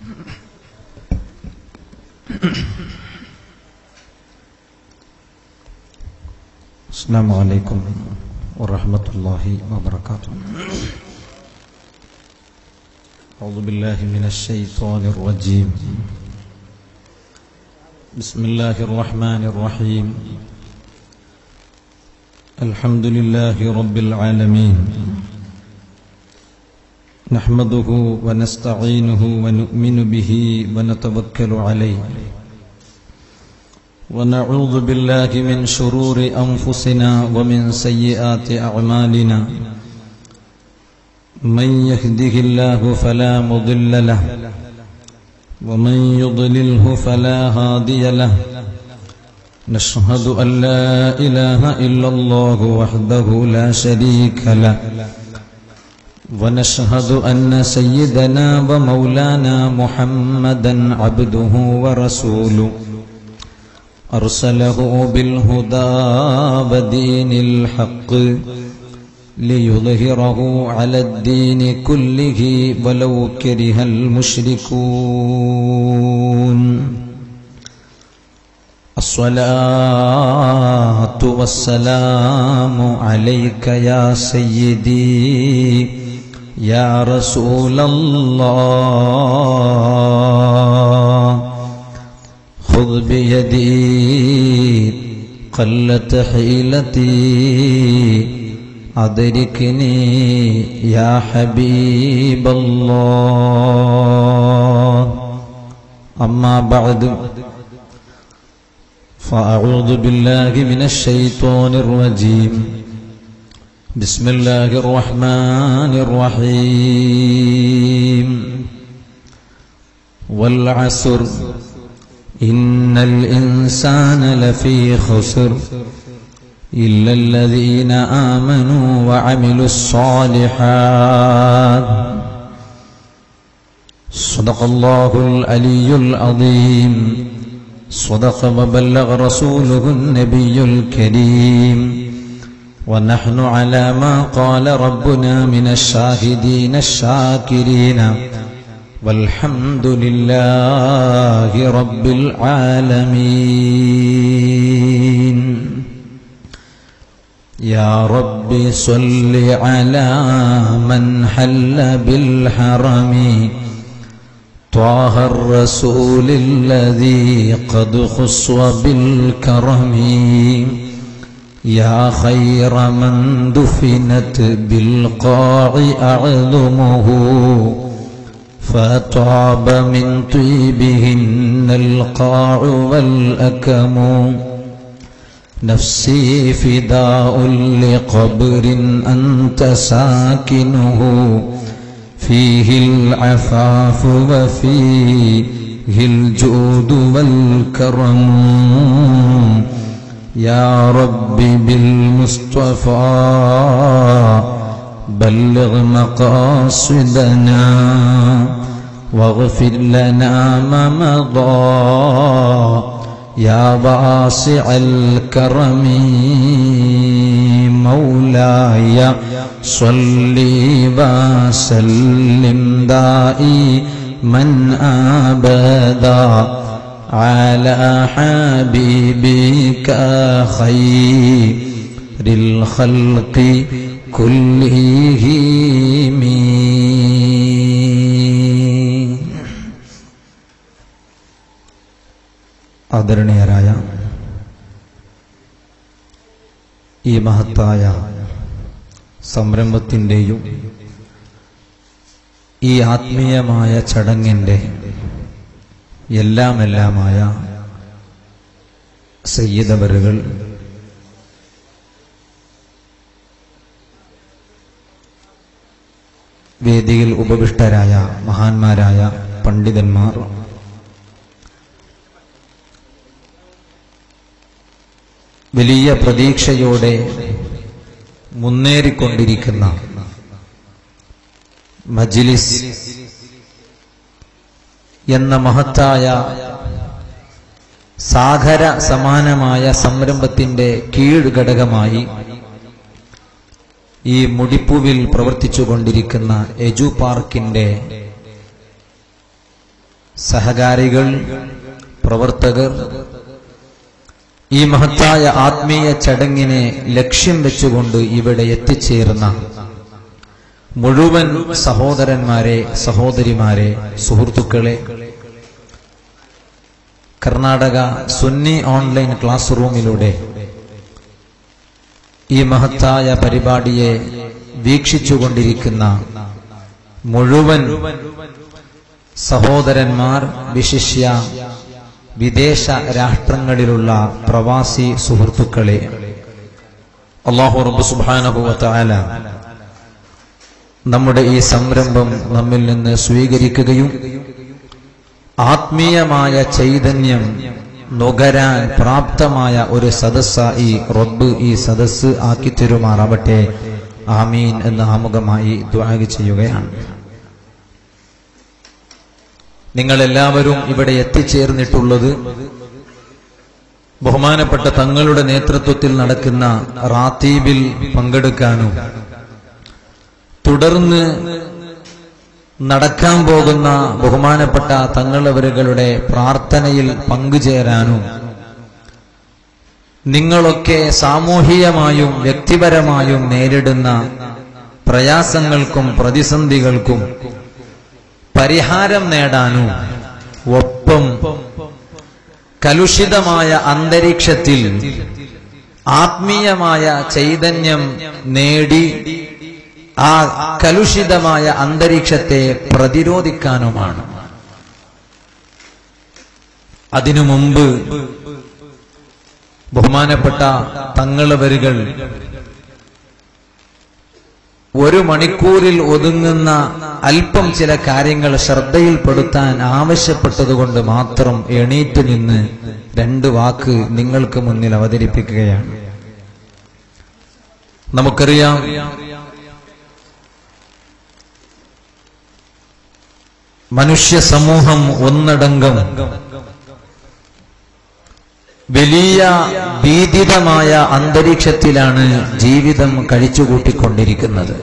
السلام عليكم ورحمة الله وبركاته أعوذ بالله من الشيطان الرجيم بسم الله الرحمن الرحيم الحمد لله رب العالمين نحمده ونستعينه ونؤمن به ونتوكل عليه ونعوذ بالله من شرور أنفسنا ومن سيئات أعمالنا من يهده الله فلا مضل له ومن يضلله فلا هادي له نشهد أن لا إله إلا الله وحده لا شريك له ونشهد أن سيدنا ومولانا محمدا عبده ورسوله أرسله بالهدى ودين الحق ليظهره على الدين كله ولو كره المشركون الصلاة والسلام عليك يا سيدي يا رسول الله خذ بيدي قلت حيلتي أدركني يا حبيب الله أما بعد فأعوذ بالله من الشيطان الرجيم بسم الله الرحمن الرحيم والعسر إن الإنسان لفي خسر إلا الذين آمنوا وعملوا الصالحات صدق الله العلي العظيم صدق وبلغ رسوله النبي الكريم ونحن على ما قال ربنا من الشاهدين الشاكرين والحمد لله رب العالمين يا رب صل على من حل بالحرم طه الرسول الذي قد خص بالكرم يا خير من دفنت بالقاع أعظمه فطاب من طيبهن القاع والأكم نفسي فداء لقبر أنت ساكنه فيه العفاف وفيه الجود والكرم يا رب بالمصطفى بلغ مقاصدنا واغفر لنا ما مضى يا واسع الكرم مولاي صل وسلم دائي من أبدا على حبيبك خير الخلق كلهم ആദരണീയരായ ഈ മഹത്തായ സംരംഭത്തിൻ്റെയും ഈ ആത്മീയമായ ചടങ്ങിൻ്റെ എല്ലാമെല്ലാമായ സയ്യിദവറുകൾ വേദിയിൽ ഉപവിഷ്ടരായ മഹാന്മാരായ പണ്ഡിതന്മാർ വലിയ പ്രതീക്ഷയോടെ മുന്നേറിക്കൊണ്ടിരിക്കുന്ന മജ്ലിസ് എന്ന മഹത്തായ സാഗര സമാനമായ സംരംഭത്തിന്റെ കീഴ്ഘടകമായി ഈ മുടിപ്പുവിൽ പ്രവർത്തിച്ചുകൊണ്ടിരിക്കുന്ന എജു പാർക്കിന്റെ സഹകാരികൾ പ്രവർത്തകർ ഈ മഹത്തായ ആത്മീയ ചടങ്ങിനെ ലക്ഷ്യം വെച്ചുകൊണ്ട് ഇവിടെ എത്തിച്ചേർന്ന മുഴുവൻ സഹോദരന്മാരെ സഹോദരിമാരെ സുഹൃത്തുക്കളെ കർണാടക സുന്നി ഓൺലൈൻ ക്ലാസ് റൂമിലൂടെ ഈ മഹത്തായ പരിപാടിയെ വീക്ഷിച്ചുകൊണ്ടിരിക്കുന്ന മുഴുവൻ സഹോദരന്മാർ വിശിഷ്യ വിദേശ രാഷ്ട്രങ്ങളിലുള്ള പ്രവാസി സുഹൃത്തുക്കളെ അള്ളാഹു റബ്ബ് സുബ്ഹാനഹു വതആല നമ്മുടെ ഈ സംരംഭം നമ്മിൽ നിന്ന് സ്വീകരിക്കുകയും ആത്മീയമായ ചൈതന്യം നുകരാൻ പ്രാപ്തമായ ഒരു സദസ്സായി റബ്ബ് ഈ സദസ്സ് ആക്കി തരുമാറാവട്ടെ ആമീൻ എന്ന് ആമുഖമായി ദ്വാഗ് ചെയ്യുകയാണ് നിങ്ങൾ എല്ലാവരും ഇവിടെ എത്തിച്ചേർന്നിട്ടുള്ളത് ബഹുമാനപ്പെട്ട തങ്ങളുടെ നേതൃത്വത്തിൽ നടക്കുന്ന റാത്തീബിൽ പങ്കെടുക്കാനും തുടർന്ന് നടക്കാൻ പോകുന്ന ബഹുമാനപ്പെട്ട തങ്ങളവരുകളുടെ പ്രാർത്ഥനയിൽ പങ്കുചേരാനും നിങ്ങളൊക്കെ സാമൂഹികമായും വ്യക്തിപരമായും നേരിടുന്ന പ്രയാസങ്ങൾക്കും പ്രതിസന്ധികൾക്കും പരിഹാരം നേടാനും ഒപ്പം കലുഷിതമായ അന്തരീക്ഷത്തിൽ ആത്മീയമായ ചൈതന്യം നേടി ആ കലുഷിതമായ അന്തരീക്ഷത്തെ പ്രതിരോധിക്കാനുമാണ് അതിനു മുമ്പ് ബഹുമാനപ്പെട്ട തങ്ങളവരുകൾ ഒരു മണിക്കൂറിൽ ഒതുങ്ങുന്ന അല്പം ചില കാര്യങ്ങൾ ശ്രദ്ധയിൽപ്പെടുത്താൻ ആവശ്യപ്പെട്ടതുകൊണ്ട് മാത്രം എണീറ്റ് നിന്ന് രണ്ട് വാക്ക് നിങ്ങൾക്ക് മുന്നിൽ അവതരിപ്പിക്കുകയാണ് നമുക്കറിയാം മനുഷ്യ സമൂഹം ഒന്നടങ്കം വലിയ ഭീതിതമായ അന്തരീക്ഷത്തിലാണ് ജീവിതം കഴിച്ചുകൂട്ടിക്കൊണ്ടിരിക്കുന്നത്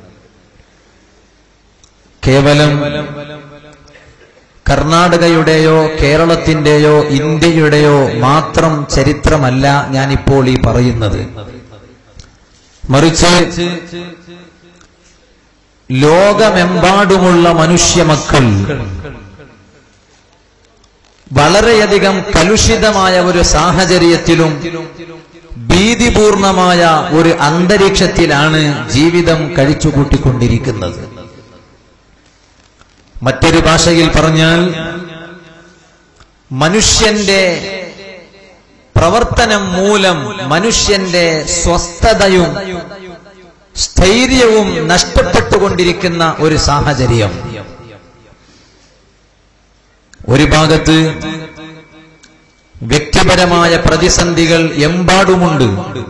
കേവലം കർണാടകയുടെയോ കേരളത്തിന്റെയോ ഇന്ത്യയുടെയോ മാത്രം ചരിത്രമല്ല ഞാനിപ്പോൾ ഈ പറയുന്നത് മറിച്ച് ലോകമെമ്പാടുമുള്ള മനുഷ്യ മക്കൾ വളരെയധികം കലുഷിതമായ ഒരു സാഹചര്യത്തിലും ഭീതിപൂർണമായ ഒരു അന്തരീക്ഷത്തിലാണ് ജീവിതം കഴിച്ചുകൂട്ടിക്കൊണ്ടിരിക്കുന്നത് മറ്റൊരു ഭാഷയിൽ പറഞ്ഞാൽ മനുഷ്യന്റെ പ്രവർത്തനം മൂലം മനുഷ്യന്റെ സ്വസ്ഥതയും സ്ഥൈര്യവും നഷ്ടപ്പെട്ടുകൊണ്ടിരിക്കുന്ന ഒരു സാഹചര്യം ഒരു ഭാഗത്ത് വ്യക്തിപരമായ പ്രതിസന്ധികൾ എമ്പാടുമുണ്ട്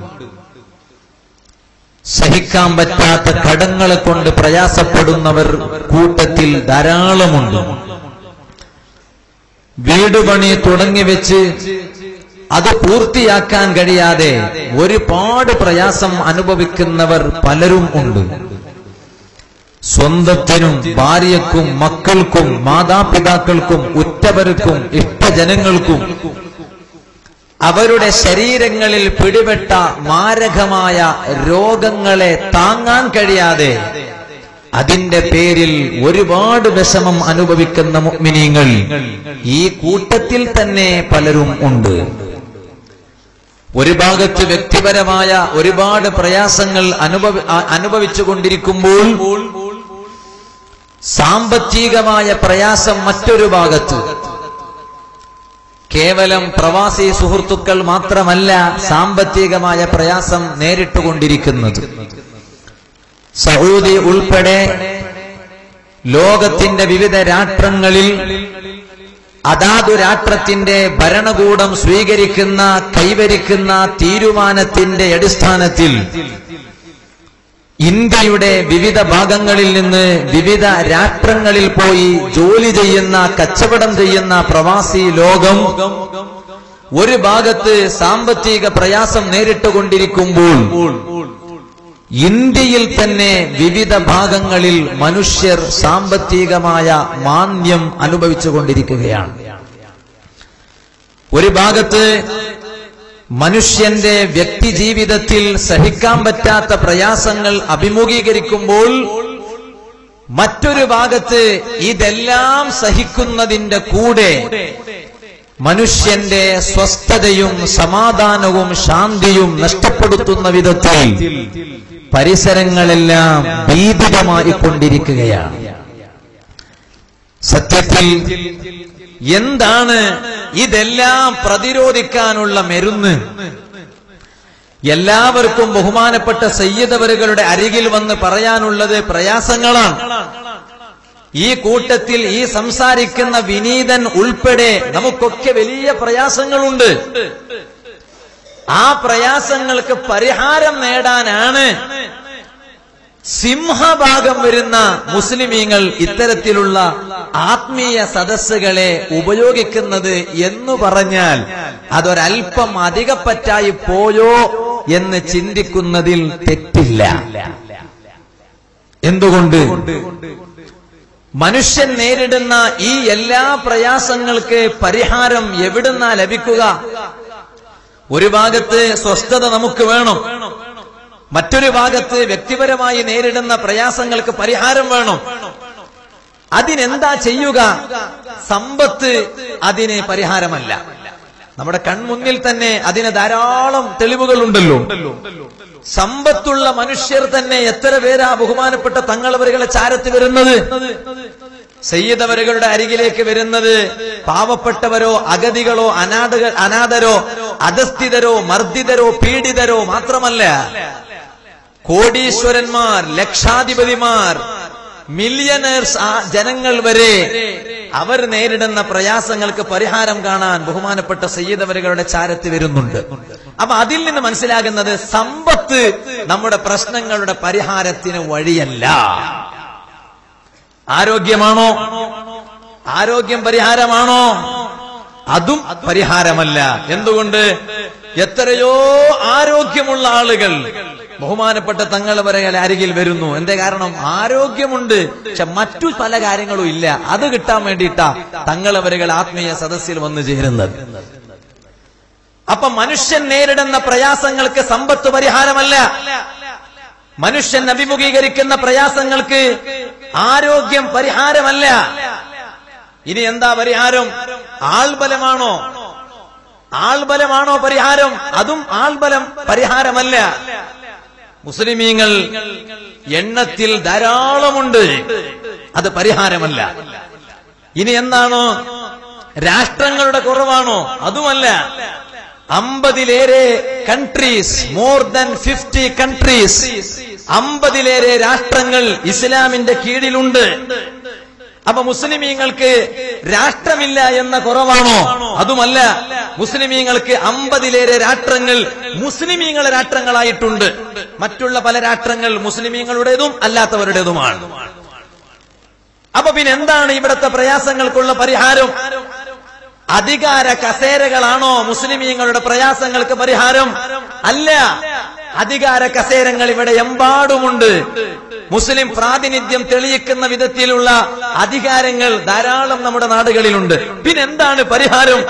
സഹിക്കാൻ പറ്റാത്ത കടങ്ങളെ കൊണ്ട് പ്രയാസപ്പെടുന്നവർ കൂട്ടത്തിൽ ധാരാളമുണ്ട് വീട് പണി തുടങ്ങി വെച്ച് അത് പൂർത്തിയാക്കാൻ കഴിയാതെ ഒരുപാട് പ്രയാസം അനുഭവിക്കുന്നവർ പലരും ഉണ്ട് സ്വന്തത്തിനും ഭാര്യക്കും മക്കൾക്കും മാതാപിതാക്കൾക്കും ഉറ്റവർക്കും ഇഷ്ടജനങ്ങൾക്കും അവരുടെ ശരീരങ്ങളിൽ പിടിപെട്ട മാരകമായ രോഗങ്ങളെ താങ്ങാൻ കഴിയാതെ അതിന്റെ പേരിൽ ഒരുപാട് വിഷമം അനുഭവിക്കുന്ന മുഗ്മിനീങ്ങൾ ഈ കൂട്ടത്തിൽ തന്നെ പലരും ഉണ്ട് ഒരു ഭാഗത്ത് വ്യക്തിപരമായ ഒരുപാട് പ്രയാസങ്ങൾ അനുഭവ അനുഭവിച്ചു കൊണ്ടിരിക്കുമ്പോൾ സാമ്പത്തികമായ പ്രയാസം മറ്റൊരു ഭാഗത്ത് കേവലം പ്രവാസി സുഹൃത്തുക്കൾ മാത്രമല്ല സാമ്പത്തികമായ പ്രയാസം നേരിട്ടുകൊണ്ടിരിക്കുന്നത് സൗദി ഉൾപ്പെടെ ലോകത്തിന്റെ വിവിധ രാഷ്ട്രങ്ങളിൽ അതാതു രാഷ്ട്രത്തിന്റെ ഭരണകൂടം സ്വീകരിക്കുന്ന കൈവരിക്കുന്ന തീരുമാനത്തിന്റെ അടിസ്ഥാനത്തിൽ ഇന്ത്യയുടെ വിവിധ ഭാഗങ്ങളിൽ നിന്ന് വിവിധ രാഷ്ട്രങ്ങളിൽ പോയി ജോലി ചെയ്യുന്ന കച്ചവടം ചെയ്യുന്ന പ്രവാസി ലോകം ഒരു ഭാഗത്ത് സാമ്പത്തിക പ്രയാസം നേരിട്ടുകൊണ്ടിരിക്കുമ്പോൾ ഇന്ത്യയിൽ തന്നെ വിവിധ ഭാഗങ്ങളിൽ മനുഷ്യർ സാമ്പത്തികമായ മാന്ദ്യം അനുഭവിച്ചുകൊണ്ടിരിക്കുകയാണ് ഒരു ഭാഗത്ത് മനുഷ്യന്റെ വ്യക്തി ജീവിതത്തിൽ സഹിക്കാൻ പറ്റാത്ത പ്രയാസങ്ങൾ അഭിമുഖീകരിക്കുമ്പോൾ മറ്റൊരു ഭാഗത്ത് ഇതെല്ലാം സഹിക്കുന്നതിന്റെ കൂടെ മനുഷ്യന്റെ സ്വസ്ഥതയും സമാധാനവും ശാന്തിയും നഷ്ടപ്പെടുത്തുന്ന വിധത്തിൽ പരിസരങ്ങളെല്ലാം ഭീതിതമായിക്കൊണ്ടിരിക്കുകയാണ് സത്യത്തിൽ എന്താണ് ഇതെല്ലാം പ്രതിരോധിക്കാനുള്ള മരുന്ന് എല്ലാവർക്കും ബഹുമാനപ്പെട്ട സയ്യിദവരുകളുടെ അരികിൽ വന്ന് പറയാനുള്ളത് പ്രയാസങ്ങളാണ് ഈ കൂട്ടത്തിൽ ഈ സംസാരിക്കുന്ന വിനീതൻ ഉൾപ്പെടെ നമുക്കൊക്കെ വലിയ പ്രയാസങ്ങളുണ്ട് ആ പ്രയാസങ്ങൾക്ക് പരിഹാരം നേടാനാണ് സിംഹഭാഗം വരുന്ന മുസ്ലിമീങ്ങൾ ഇത്തരത്തിലുള്ള ആത്മീയ സദസ്സുകളെ ഉപയോഗിക്കുന്നത് എന്ന് പറഞ്ഞാൽ അതൊരൽപ്പം അധികപ്പറ്റായി പോയോ എന്ന് ചിന്തിക്കുന്നതിൽ തെറ്റില്ല എന്തുകൊണ്ട് മനുഷ്യൻ നേരിടുന്ന ഈ എല്ലാ പ്രയാസങ്ങൾക്ക് പരിഹാരം എവിടുന്നാ ലഭിക്കുക ഒരു ഭാഗത്ത് സ്വസ്ഥത നമുക്ക് വേണം മറ്റൊരു ഭാഗത്ത് വ്യക്തിപരമായി നേരിടുന്ന പ്രയാസങ്ങൾക്ക് പരിഹാരം വേണം അതിനെന്താ ചെയ്യുക സമ്പത്ത് അതിന് പരിഹാരമല്ല നമ്മുടെ കൺമുന്നിൽ തന്നെ അതിന് ധാരാളം തെളിവുകളുണ്ടല്ലോ സമ്പത്തുള്ള മനുഷ്യർ തന്നെ എത്ര പേരാ ബഹുമാനപ്പെട്ട തങ്ങളവരുകളെ ചാരത്ത് വരുന്നത് സയ്യിദവരുകളുടെ അരികിലേക്ക് വരുന്നത് പാവപ്പെട്ടവരോ അഗതികളോ അനാഥ അനാഥരോ അധസ്ഥിതരോ മർദ്ദിതരോ പീഡിതരോ മാത്രമല്ല കോടീശ്വരന്മാർ ലക്ഷാധിപതിമാർ മില്യനേഴ്സ് ആ ജനങ്ങൾ വരെ അവർ നേരിടുന്ന പ്രയാസങ്ങൾക്ക് പരിഹാരം കാണാൻ ബഹുമാനപ്പെട്ട സയ്യിദവരുകളുടെ ചാരത്ത് വരുന്നുണ്ട് അപ്പൊ അതിൽ നിന്ന് മനസ്സിലാകുന്നത് സമ്പത്ത് നമ്മുടെ പ്രശ്നങ്ങളുടെ പരിഹാരത്തിന് വഴിയല്ല ആരോഗ്യമാണോ ആരോഗ്യം പരിഹാരമാണോ അതും പരിഹാരമല്ല എന്തുകൊണ്ട് എത്രയോ ആരോഗ്യമുള്ള ആളുകൾ ബഹുമാനപ്പെട്ട തങ്ങൾ വരെ അരികിൽ വരുന്നു എന്തേ കാരണം ആരോഗ്യമുണ്ട് പക്ഷെ മറ്റു പല കാര്യങ്ങളും ഇല്ല അത് കിട്ടാൻ വേണ്ടിയിട്ടാ തങ്ങളവരുകൾ ആത്മീയ സദസ്സിൽ വന്നു ചേരുന്നത് അപ്പൊ മനുഷ്യൻ നേരിടുന്ന പ്രയാസങ്ങൾക്ക് സമ്പത്ത് പരിഹാരമല്ല മനുഷ്യൻ അഭിമുഖീകരിക്കുന്ന പ്രയാസങ്ങൾക്ക് ആരോഗ്യം പരിഹാരമല്ല ഇനി എന്താ പരിഹാരം ആൾബലമാണോ ആൾബലമാണോ പരിഹാരം അതും ആൾബലം പരിഹാരമല്ല മുസ്ലിമീങ്ങൾ എണ്ണത്തിൽ ധാരാളമുണ്ട് അത് പരിഹാരമല്ല ഇനി എന്താണോ രാഷ്ട്രങ്ങളുടെ കുറവാണോ അതുമല്ല അമ്പതിലേറെ countries more than fifty countries അമ്പതിലേറെ രാഷ്ട്രങ്ങൾ ഇസ്ലാമിന്റെ കീഴിലുണ്ട് അപ്പൊ മുസ്ലിമീങ്ങൾക്ക് രാഷ്ട്രമില്ല എന്ന കുറവാണോ അതുമല്ല മുസ്ലിമീങ്ങൾക്ക് അമ്പതിലേറെ രാഷ്ട്രങ്ങൾ മുസ്ലിമീങ്ങളെ രാഷ്ട്രങ്ങളായിട്ടുണ്ട് മറ്റുള്ള പല രാഷ്ട്രങ്ങൾ മുസ്ലിമീങ്ങളുടേതും അല്ലാത്തവരുടേതുമാണ് അപ്പൊ പിന്നെ എന്താണ് ഇവിടുത്തെ പ്രയാസങ്ങൾക്കുള്ള പരിഹാരം അധികാര കസേരകളാണോ മുസ്ലിമീങ്ങളുടെ പ്രയാസങ്ങൾക്ക് പരിഹാരം അല്ല അധികാര കസേരങ്ങൾ ഇവിടെ എമ്പാടുമുണ്ട് മുസ്ലിം പ്രാതിനിധ്യം തെളിയിക്കുന്ന വിധത്തിലുള്ള അധികാരങ്ങൾ ധാരാളം നമ്മുടെ നാടുകളിലുണ്ട് പിന്നെന്താണ് പരിഹാരം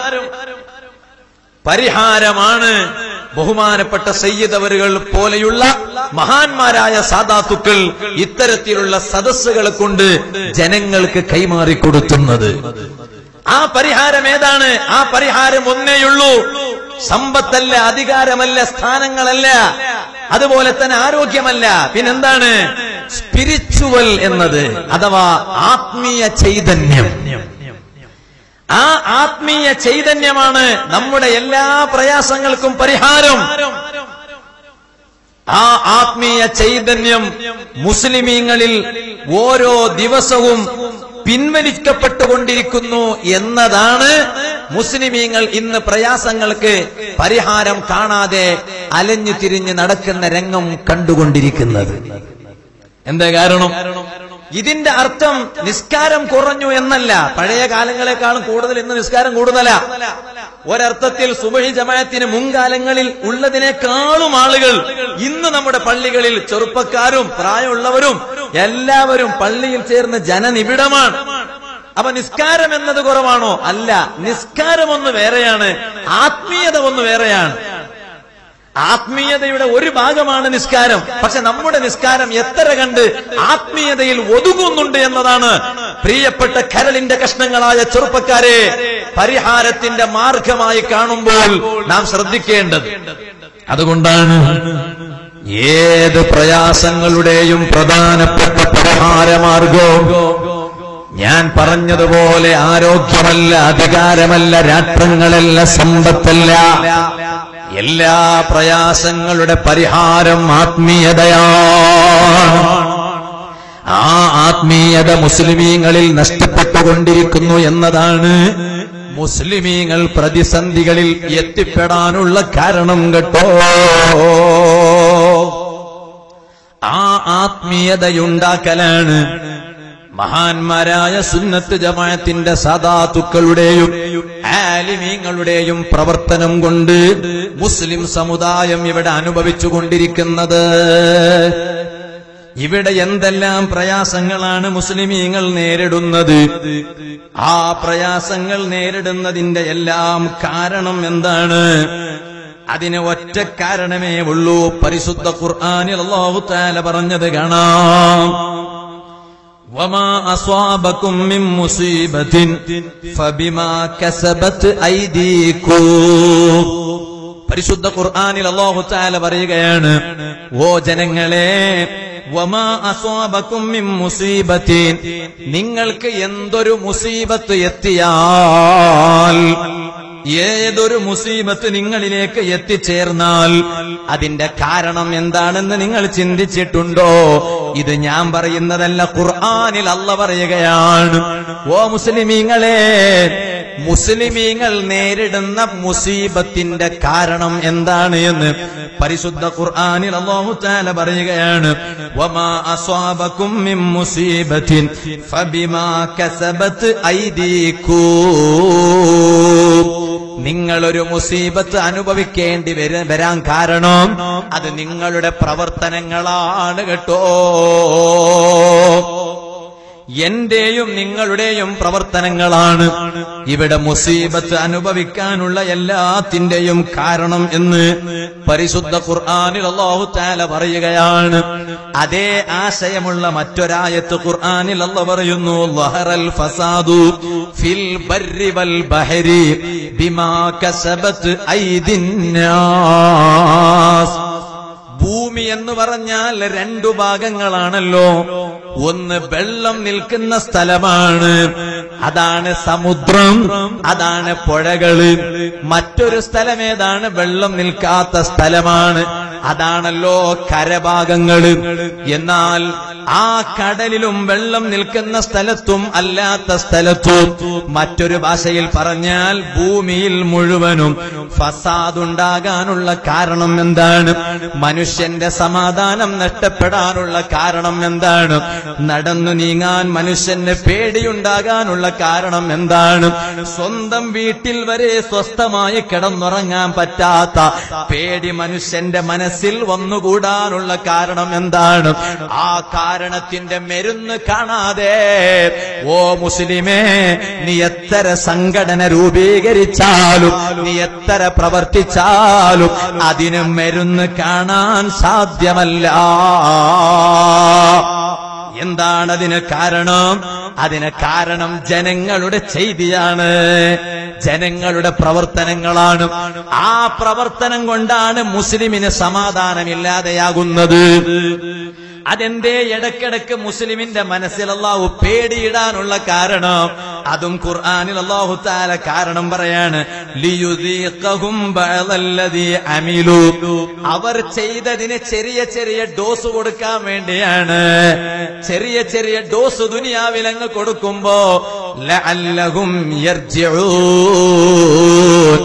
പരിഹാരമാണ് ബഹുമാനപ്പെട്ട സയ്യിദവരുകൾ പോലെയുള്ള മഹാന്മാരായ സാധാത്തുക്കൾ ഇത്തരത്തിലുള്ള സദസ്സുകളെ കൊണ്ട് ജനങ്ങൾക്ക് കൈമാറിക്കൊടുത്തുന്നത് ആ പരിഹാരം ഏതാണ് ആ പരിഹാരം ഒന്നേയുള്ളൂ സമ്പത്തല്ല അധികാരമല്ല സ്ഥാനങ്ങളല്ല അതുപോലെ തന്നെ ആരോഗ്യമല്ല പിന്നെന്താണ് സ്പിരിച്വൽ എന്നത് അഥവാ ആത്മീയ ചൈതന്യം ആ ആത്മീയ ചൈതന്യമാണ് നമ്മുടെ എല്ലാ പ്രയാസങ്ങൾക്കും പരിഹാരം ആ ആത്മീയ ചൈതന്യം മുസ്ലിമീങ്ങളിൽ ഓരോ ദിവസവും പിൻവലിക്കപ്പെട്ടുകൊണ്ടിരിക്കുന്നു എന്നതാണ് മുസ്ലിമീങ്ങൾ ഇന്ന് പ്രയാസങ്ങൾക്ക് പരിഹാരം കാണാതെ അലഞ്ഞു തിരിഞ്ഞ് നടക്കുന്ന രംഗം കണ്ടുകൊണ്ടിരിക്കുന്നത് എന്താ കാരണം ഇതിന്റെ അർത്ഥം നിസ്കാരം കുറഞ്ഞു എന്നല്ല പഴയ കാലങ്ങളെക്കാളും കൂടുതൽ ഇന്ന് നിസ്കാരം കൂടുതലാ ഒരർത്ഥത്തിൽ സുബഹി ജമാഅത്തിന് മുൻകാലങ്ങളിൽ ഉള്ളതിനേക്കാളും ആളുകൾ ഇന്ന് നമ്മുടെ പള്ളികളിൽ ചെറുപ്പക്കാരും പ്രായമുള്ളവരും എല്ലാവരും പള്ളിയിൽ ചേർന്ന് ജനനിബിഡമാണ് അപ്പൊ നിസ്കാരം എന്നത് കുറവാണോ അല്ല നിസ്കാരം ഒന്ന് വേറെയാണ് ആത്മീയത ഒന്ന് വേറെയാണ് ആത്മീയതയുടെ ഒരു ഭാഗമാണ് നിസ്കാരം പക്ഷെ നമ്മുടെ നിസ്കാരം എത്ര കണ്ട് ആത്മീയതയിൽ ഒതുങ്ങുന്നുണ്ട് എന്നതാണ് പ്രിയപ്പെട്ട കരളിന്റെ കഷ്ണങ്ങളായ ചെറുപ്പക്കാരെ പരിഹാരത്തിന്റെ മാർഗമായി കാണുമ്പോൾ നാം ശ്രദ്ധിക്കേണ്ടത് അതുകൊണ്ടാണ് ഏത് പ്രയാസങ്ങളുടെയും പ്രധാനപ്പെട്ട പരിഹാരമാർഗവും ഞാൻ പറഞ്ഞതുപോലെ ആരോഗ്യമല്ല അധികാരമല്ല രാഷ്ട്രങ്ങളല്ല സമ്പത്തല്ല എല്ലാ പ്രയാസങ്ങളുടെ പരിഹാരം ആത്മീയതയാണ് ആ ആത്മീയത മുസ്ലിമീങ്ങളിൽ നഷ്ടപ്പെട്ടുകൊണ്ടിരിക്കുന്നു എന്നതാണ് മുസ്ലിമീങ്ങൾ പ്രതിസന്ധികളിൽ എത്തിപ്പെടാനുള്ള കാരണം കേട്ടോ ആ ആത്മീയതയുണ്ടാക്കലാണ് മഹാന്മാരായ സുന്നത്ത് ജമാഅത്തിന്റെ സദാത്തുക്കളുടെയും ആലിമീങ്ങളുടെയും പ്രവർത്തനം കൊണ്ട് മുസ്ലിം സമുദായം ഇവിടെ അനുഭവിച്ചുകൊണ്ടിരിക്കുന്നത് ഇവിടെ എന്തെല്ലാം പ്രയാസങ്ങളാണ് മുസ്ലിമീങ്ങൾ നേരിടുന്നത് ആ പ്രയാസങ്ങൾ നേരിടുന്നതിന്റെ എല്ലാം കാരണം എന്താണ് അതിന് ഒറ്റ കാരണമേ ഉള്ളൂ പരിശുദ്ധ ഖുർആനിൽ അല്ലാഹു തആല പറഞ്ഞത് കാണാം وما أصابكم من مصيبة فبما كسبت أيديكم പരിശുദ്ധ ഖുർആനിൽ അല്ലാഹു തആല പറയുകയാണ് ഓ ജനങ്ങളെ വമാ അസ്വാബക്കും മിൻ മുസീബത്തിൻ നിങ്ങൾക്ക് എന്തൊരു മുസീബത്ത് എത്തിയാൽ ഏതൊരു മുസീബത്ത് നിങ്ങളിലേക്ക് എത്തിച്ചേർന്നാൽ അതിന്റെ കാരണം എന്താണെന്ന് നിങ്ങൾ ചിന്തിച്ചിട്ടുണ്ടോ ഇത് ഞാൻ പറയുന്നതല്ല ഖുർആനിൽ അല്ല പറയുകയാണ് ഓ മുസ്ലിമീങ്ങളെ മുസ്ലിമീങ്ങൾ നേരിടുന്ന മുസീബത്തിന്റെ കാരണം എന്താണ് എന്ന് പരിശുദ്ധ ഖുർആനിൽ അല്ലാഹു തആല പറയുകയാണ് വമാ അസ്വാബക്കും മിൻ മുസീബത്തിൻ ഫബിമാ കസബത് ഐദീകൂം നിങ്ങളൊരു മുസീബത്ത് അനുഭവിക്കേണ്ടി വര- വരാൻ കാരണം അത് നിങ്ങളുടെ പ്രവർത്തനങ്ങളാണ് കേട്ടോ എന്റെയും നിങ്ങളുടെയും പ്രവർത്തനങ്ങളാണ് ഇവിടെ മുസീബത്ത് അനുഭവിക്കാനുള്ള എല്ലാത്തിന്റെയും കാരണം എന്ന് പരിശുദ്ധ ഖുർആനിൽ അല്ലാഹു തആല പറയുകയാണ് അതേ ആശയമുള്ള മറ്റൊരായത്ത് ഖുർആനിൽ അല്ല പറയുന്നു ലഹറൽ ഫസാദു ഫിൽ ബർരി വൽ ബഹരി ബിമാ കസബത്ത് ഐദിന്നാസ് ഭൂമി എന്ന് പറഞ്ഞാൽ രണ്ടു ഭാഗങ്ങളാണല്ലോ ഒന്ന് വെള്ളം നിൽക്കുന്ന സ്ഥലമാണ് അതാണ് സമുദ്രം അതാണ് പുഴകള് മറ്റൊരു സ്ഥലം ഏതാണ് വെള്ളം നിൽക്കാത്ത സ്ഥലമാണ് അതാണല്ലോ കരഭാഗങ്ങള് എന്നാൽ ആ കടലിലും വെള്ളം നിൽക്കുന്ന സ്ഥലത്തും അല്ലാത്ത സ്ഥലത്തും മറ്റൊരു ഭാഷയിൽ പറഞ്ഞാൽ ഭൂമിയിൽ മുഴുവനും ഫസാദുണ്ടാകാനുള്ള കാരണം എന്താണ് മനുഷ്യന്റെ സമാധാനം നഷ്ടപ്പെടാനുള്ള കാരണം എന്താണ് നടന്നു നീങ്ങാൻ മനുഷ്യന് പേടിയുണ്ടാകാനുള്ള കാരണം എന്താണ് സ്വന്തം വീട്ടിൽ വരെ സ്വസ്ഥമായി കിടന്നുറങ്ങാൻ പറ്റാത്ത പേടി മനുഷ്യന്റെ മനസ്സിൽ വന്നുകൂടാനുള്ള കാരണം എന്താണ് ആ കാരണത്തിന്റെ മെരുന്ന് കാണാതെ ഓ മുസ്ലിമേ നീ എത്ര സംഘടന രൂപീകരിച്ചാലും നീ എത്ര പ്രവർത്തിച്ചാലും അതിന് മെരുന്ന് കാണാൻ സാധ്യമല്ല എന്താണ് അതിന് കാരണം അതിന് കാരണം ജനങ്ങളുടെ ചെയ്തിയാണ് ജനങ്ങളുടെ പ്രവർത്തനങ്ങളാണ് ആ പ്രവർത്തനം കൊണ്ടാണ് മുസ്ലിമിന് സമാധാനമില്ലാതെയാകുന്നത് അതെന്തേ ഇടക്കിടക്ക് മുസ്ലിമിന്റെ മനസ്സിൽ അള്ളാഹു പേടിയിടാനുള്ള കാരണം അതും ഖുർആനിൽ അള്ളാഹു താല കാരണം പറയാണ് ലിയുദീഖഹും ബഅദല്ലദീ അമിലു അവർ ചെയ്തതിന് ചെറിയ ചെറിയ ഡോസ് കൊടുക്കാൻ വേണ്ടിയാണ് ചെറിയ ചെറിയ ഡോസ് ദുനിയാവിൽ അങ്ങ് കൊടുക്കുമ്പോ ലഅല്ലഹും യർജിഊൻ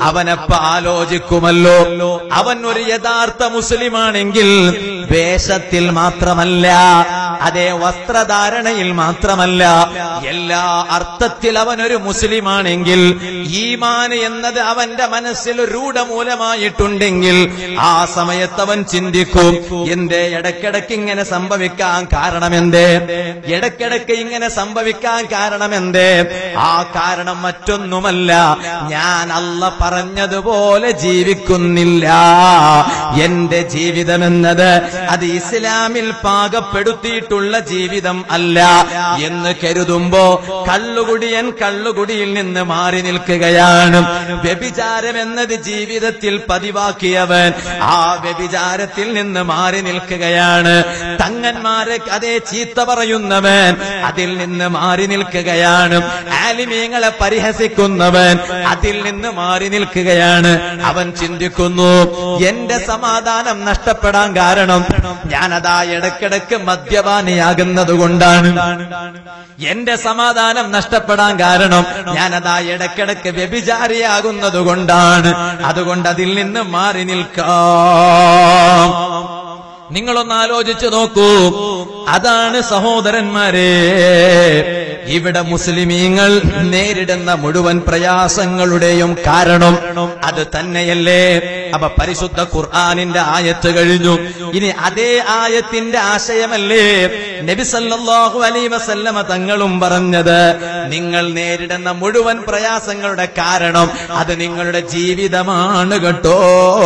അവനപ്പ ആലോചിക്കുമല്ലോ അവൻ ഒരു യഥാർത്ഥ മുസ്ലിമാണെങ്കിൽ വേഷത്തിൽ മാത്രമല്ല അതേ വസ്ത്രധാരണയിൽ മാത്രമല്ല എല്ലാ അർത്ഥത്തിൽ അവനൊരു മുസ്ലിമാണെങ്കിൽ ഈമാൻ എന്നത് അവന്റെ മനസ്സിൽ രൂഢമൂലമായിട്ടുണ്ടെങ്കിൽ ആ സമയത്ത് അവൻ ചിന്തിക്കും എന്റെ ഇടയ്ക്കിടയ്ക്ക് ഇങ്ങനെ സംഭവിക്കാൻ കാരണമെന്തേ ഇടയ്ക്കിടയ്ക്ക് ഇങ്ങനെ സംഭവിക്കാൻ കാരണമെന്തേ ആ കാരണം മറ്റൊന്നുമല്ല ഞാൻ അല്ല പറഞ്ഞതുപോലെ ജീവിക്കുന്നില്ല എന്റെ ജീവിതമെന്നത് അത് ഇസ്ലാമിൽ പാകപ്പെടുത്തിയിട്ടുള്ള ജീവിതം അല്ല എന്ന് കരുതുമ്പോ കള്ളുകുടിയൻ കള്ളുകുടിയിൽ നിന്ന് മാറി നിൽക്കുകയാണ് വ്യഭിചാരം എന്നത് ജീവിതത്തിൽ പതിവാക്കിയവൻ ആ വ്യഭിചാരത്തിൽ നിന്ന് മാറി നിൽക്കുകയാണ് തങ്ങന്മാരെ അതേ ചീത്ത പറയുന്നവൻ അതിൽ നിന്ന് മാറി നിൽക്കുകയാണ് ആലിമീങ്ങളെ പരിഹസിക്കുന്നവൻ അതിൽ നിന്ന് മാറി നിൽക്കുകയാണ് അവൻ ചിന്തിക്കുന്നു എന്റെ സമാധാനം നഷ്ടപ്പെടാൻ കാരണം ഞാനതാ ഇടക്കിടക്ക് മദ്യപാനിയാകുന്നത് കൊണ്ടാണ് എന്റെ സമാധാനം നഷ്ടപ്പെടാൻ കാരണം ഞാനതാ ഇടക്കിടക്ക് വ്യഭിചാരിയാകുന്നത് കൊണ്ടാണ് അതുകൊണ്ട് അതിൽ നിന്ന് മാറി നിൽക്കാം നിങ്ങളൊന്ന് ആലോചിച്ചു നോക്കൂ അതാണ് സഹോദരന്മാരെ ഇവിടെ മുസ്ലിമീങ്ങൾ നേരിടുന്ന മുഴുവൻ പ്രയാസങ്ങളുടെയും കാരണം അത് തന്നെയല്ലേ അപ്പൊ പരിശുദ്ധ ഖുർആാനിന്റെ ആയത്ത് കഴിഞ്ഞു ഇനി അതേ ആയത്തിന്റെ ആശയമല്ലേ നബി സല്ലല്ലാഹു അലൈഹി വസല്ലമ തങ്ങളും പറഞ്ഞത് നിങ്ങൾ നേരിടുന്ന മുഴുവൻ പ്രയാസങ്ങളുടെ കാരണം അത് നിങ്ങളുടെ ജീവിതമാണ് കേട്ടോ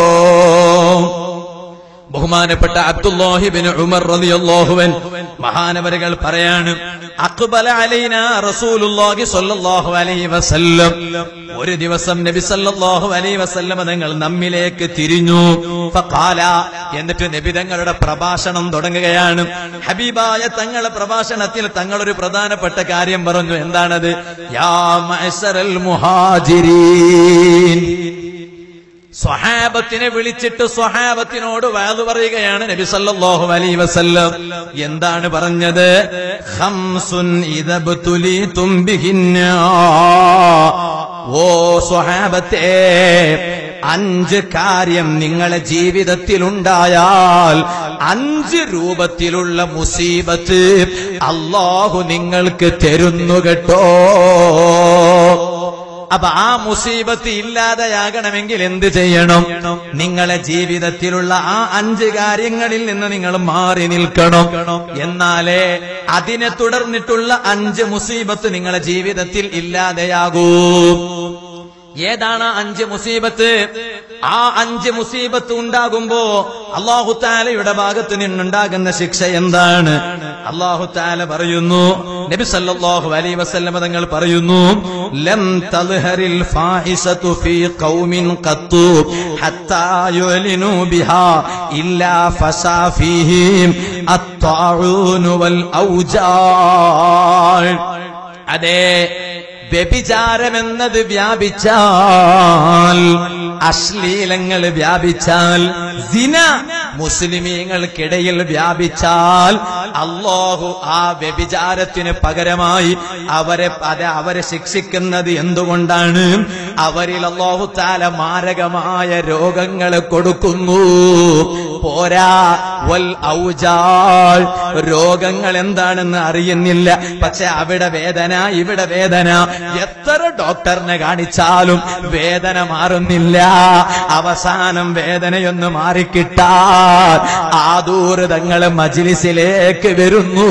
ബഹുമാനപ്പെട്ട അബ്ദുല്ലാഹിബിൻ ഉമർ റളിയല്ലാഹുവൻ മഹാനവരുകൾ പറയാണ് അക്ബല അലൈന റസൂലുള്ളാഹി സ്വല്ലല്ലാഹു അലൈഹി വസല്ലം ഒരു ദിവസം നബി സല്ലല്ലാഹു അലൈഹി വസല്ലം തങ്ങൾ നമ്മിലേക്ക് തിരിഞ്ഞു ഫഖാല എന്നിട്ട് നബി തങ്ങളുടെ പ്രഭാഷണം തുടങ്ങുകയാണ് ഹബീബായ തങ്ങളുടെ പ്രഭാഷണത്തിൽ തങ്ങൾ ഒരു പ്രധാനപ്പെട്ട കാര്യം പറഞ്ഞു എന്താണത് യാ മഅ്ശറൽ മുഹാജിരീൻ സ്വഹാബത്തിനെ വിളിച്ചിട്ട് സ്വഹാബത്തിനോട് വാത് പറയുകയാണ് നബി സല്ലല്ലാഹു അലൈഹി വസല്ലം എന്താണ് പറഞ്ഞത് ഖംസുൻ ഇദബ്തുലീതും ബിഹിന്ന ഓ സ്വഹാബത്തെ അഞ്ച് കാര്യം നിങ്ങളെ ജീവിതത്തിൽ ഉണ്ടായാൽ അഞ്ച് രൂപത്തിലുള്ള മുസീബത്ത് അള്ളാഹു നിങ്ങൾക്ക് തരുന്നു കേട്ടോ അപ്പൊ ആ മുസീബത്ത് ഇല്ലാതെയാകണമെങ്കിൽ എന്ത് ചെയ്യണം നിങ്ങളെ ജീവിതത്തിലുള്ള ആ അഞ്ച് കാര്യങ്ങളിൽ നിന്ന് നിങ്ങൾ മാറി നിൽക്കണം എന്നാലേ അതിനെ തുടർന്നിട്ടുള്ള അഞ്ച് മുസീബത്ത് നിങ്ങളെ ജീവിതത്തിൽ ഇല്ലാതെയാകൂ ഏതാണ് ആ അഞ്ച് മുസീബത്ത് ആ അഞ്ച് മുസീബത്ത് ഉണ്ടാകുമ്പോ അള്ളാഹു താലയുടെ ഭാഗത്ത് നിന്നുണ്ടാകുന്ന ശിക്ഷ എന്താണ് അള്ളാഹു താല പറയുന്നു നബി സല്ലല്ലാഹു അലൈഹി വസല്ലമ തങ്ങൾ പറയുന്നു ലം തൽഹറിൽ ഫാഹിസതു ഫീ ഖൗമിൻ ഖത്തു ഹത്താ യുലിനു ബിഹാ ഇല്ലാ ഫസാ ഫീഹിം അത്താഊൻ വൽ ഔജാൽ അതെ വ്യഭിചാരമെന്നത് വ്യാപിച്ചാൽ അശ്ലീലങ്ങൾ വ്യാപിച്ചാൽ സിന മുസ്ലിമീങ്ങൾക്കിടയിൽ വ്യാപിച്ചാൽ അള്ളാഹു ആ വ്യഭിചാരത്തിന് പകരമായി അവരെ അത് അവരെ ശിക്ഷിക്കുന്നത് എന്തുകൊണ്ടാണ് അവരിൽ അള്ളാഹു താല മാരകമായ രോഗങ്ങൾ കൊടുക്കുന്നു പോരാ വൽ ഔജാൾ രോഗങ്ങൾ എന്താണെന്ന് അറിയുന്നില്ല പക്ഷെ അവിടെ വേദന ഇവിടെ വേദന എത്ര ഡോക്ടറിനെ കാണിച്ചാലും വേദന മാറുന്നില്ല അവസാനം വേദനയൊന്ന് മാറിക്കിട്ടാൽ ആദൂരിതങ്ങള് മജിലിസിലേക്ക് വരുന്നു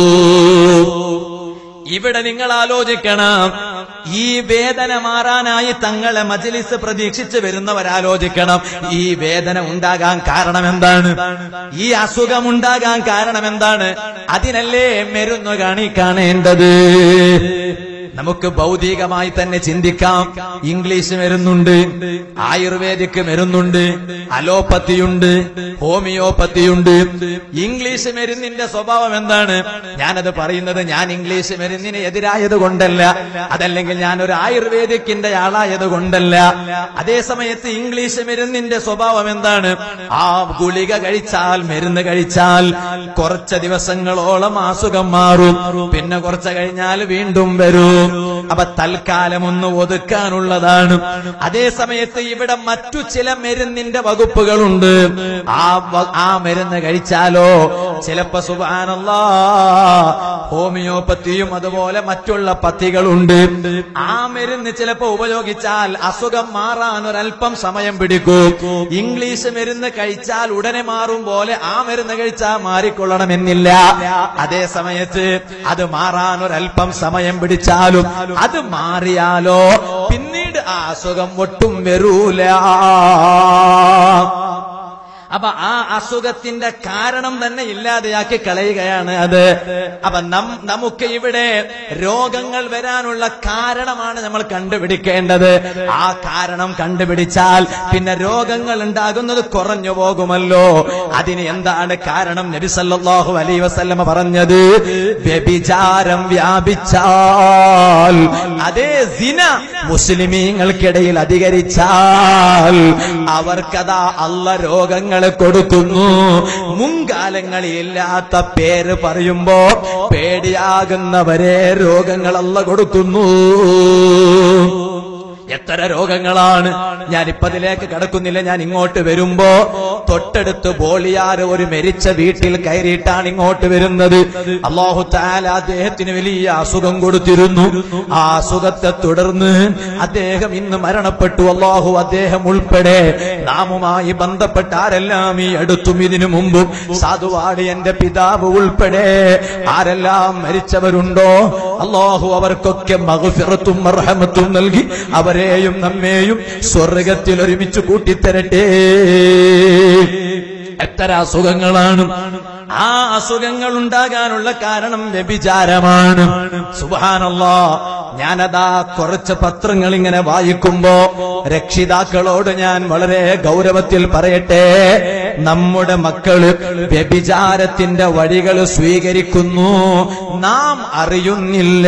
ഇവിടെ നിങ്ങൾ ആലോചിക്കണം ഈ വേദന മാറാനായി തങ്ങളെ മജലിസ് പ്രതീക്ഷിച്ച് വരുന്നവരാലോചിക്കണം ഈ വേദന ഉണ്ടാകാൻ കാരണം എന്താണ് ഈ അസുഖം ഉണ്ടാകാൻ കാരണം എന്താണ് അതിനല്ലേ മരുന്ന് കാണിക്കാണേണ്ടത് നമുക്ക് ഭൗതികമായി തന്നെ ചിന്തിക്കാം ഇംഗ്ലീഷ് മരുന്നുണ്ട് ആയുർവേദിക് മരുന്നുണ്ട് അലോപ്പത്തിയുണ്ട് ഹോമിയോപ്പത്തിയുണ്ട് ഇംഗ്ലീഷ് മരുന്നിന്റെ സ്വഭാവം എന്താണ് ഞാനത് പറയുന്നത് ഞാൻ ഇംഗ്ലീഷ് മരുന്നിന് എതിരായത് കൊണ്ടല്ല അതല്ലെങ്കിൽ ഞാൻ ഒരു ആയുർവേദിക്കിന്റെ ആളായത് കൊണ്ടല്ല അതേ സമയത്ത് ഇംഗ്ലീഷ് മരുന്നിന്റെ സ്വഭാവം എന്താണ് ആ ഗുളിക കഴിച്ചാൽ മരുന്ന് കഴിച്ചാൽ കുറച്ച് ദിവസങ്ങളോളം അസുഖം മാറും പിന്നെ കുറച്ച് കഴിഞ്ഞാൽ വീണ്ടും വരും അപ്പൊ തൽക്കാലം ഒന്ന് ഒതുക്കാനുള്ളതാണ് അതേ സമയത്ത് ഇവിടെ മറ്റു ചില മരുന്നിന്റെ വകുപ്പുകളുണ്ട് ആ വ- ആ മരുന്ന് കഴിച്ചാലോ ചിലപ്പോ സുബാനല്ലാ ഹോമിയോപ്പത്തിയും അതുപോലെ മറ്റുള്ള പത്തികളുണ്ട് ആ മരുന്ന് ചിലപ്പോ ഉപയോഗിച്ചാൽ അസുഖം മാറാൻ ഒരല്പം സമയം പിടിക്കും ഇംഗ്ലീഷ് മരുന്ന് കഴിച്ചാൽ ഉടനെ മാറും പോലെ ആ മരുന്ന് കഴിച്ചാൽ മാറിക്കൊള്ളണമെന്നില്ല അതേ സമയത്ത് അത് മാറാൻ ഒരല്പം സമയം പിടിച്ചാലും അത് മാറിയാലോ പിന്നീട് ആ അസുഖം ഒട്ടും വരൂല അപ്പൊ ആ അസുഖത്തിന്റെ കാരണം തന്നെ ഇല്ലാതെയാക്കി കളയുകയാണ് അത് അപ്പൊ നം നമുക്ക് ഇവിടെ രോഗങ്ങൾ വരാനുള്ള കാരണമാണ് നമ്മൾ കണ്ടുപിടിക്കേണ്ടത് ആ കാരണം കണ്ടുപിടിച്ചാൽ പിന്നെ രോഗങ്ങൾ ഉണ്ടാകുന്നത് കുറഞ്ഞു പോകുമല്ലോ അതിന് എന്താണ് കാരണം നബി സല്ലല്ലാഹു അലൈഹി വസല്ലമ പറഞ്ഞത് വ്യഭിചാരം വ്യാപിച്ചാൽ അതേ സിന മുസ്ലിമീങ്ങൾക്കിടയിൽ അധികരിച്ചാൽ അവർക്കതാ അല്ല രോഗങ്ങൾ കൊടുക്കുന്നു മുൻകാലങ്ങളിൽ ഇല്ലാത്ത പേര് പറയുമ്പോ പേടിയാകുന്നവരെ രോഗങ്ങൾ അല്ല കൊടുക്കുന്നു എത്ര രോഗങ്ങളാണ് ഞാൻ ഇപ്പതിലേക്ക് കടക്കുന്നില്ല ഞാൻ ഇങ്ങോട്ട് വരുമ്പോ തൊട്ടടുത്ത് ബോളിയാർ ഒരു മരിച്ച വീട്ടിൽ കയറിയിട്ടാണ് ഇങ്ങോട്ട് വരുന്നത് അള്ളാഹു താല അദ്ദേഹത്തിന് വലിയ അസുഖം കൊടുത്തിരുന്നു ആ അസുഖത്തെ തുടർന്ന് അദ്ദേഹം ഇന്ന് മരണപ്പെട്ടു അള്ളാഹു അദ്ദേഹം ഉൾപ്പെടെ നാമുമായി ബന്ധപ്പെട്ട ആരെല്ലാം ഈ അടുത്തും ഇതിനു മുമ്പും സാധുവാടി എന്റെ പിതാവ് ഉൾപ്പെടെ ആരെല്ലാം മരിച്ചവരുണ്ടോ അള്ളാഹു അവർക്കൊക്കെ മകുഫിറത്തും മർഹമത്തും നൽകി അവരെയും നമ്മെയും സ്വർഗത്തിൽ ഒരുമിച്ച് കൂട്ടിത്തരട്ടെ എത്ര അസുഖങ്ങളാണ് ആ അസുഖങ്ങൾ ഉണ്ടാകാനുള്ള കാരണം വ്യഭിചാരമാണ് സുബാനല്ലോ ഞാനതാ കുറച്ച് പത്രങ്ങൾ ഇങ്ങനെ വായിക്കുമ്പോ രക്ഷിതാക്കളോട് ഞാൻ വളരെ ഗൗരവത്തിൽ പറയട്ടെ നമ്മുടെ മക്കള് വ്യഭിചാരത്തിന്റെ വഴികൾ സ്വീകരിക്കുന്നു നാം അറിയുന്നില്ല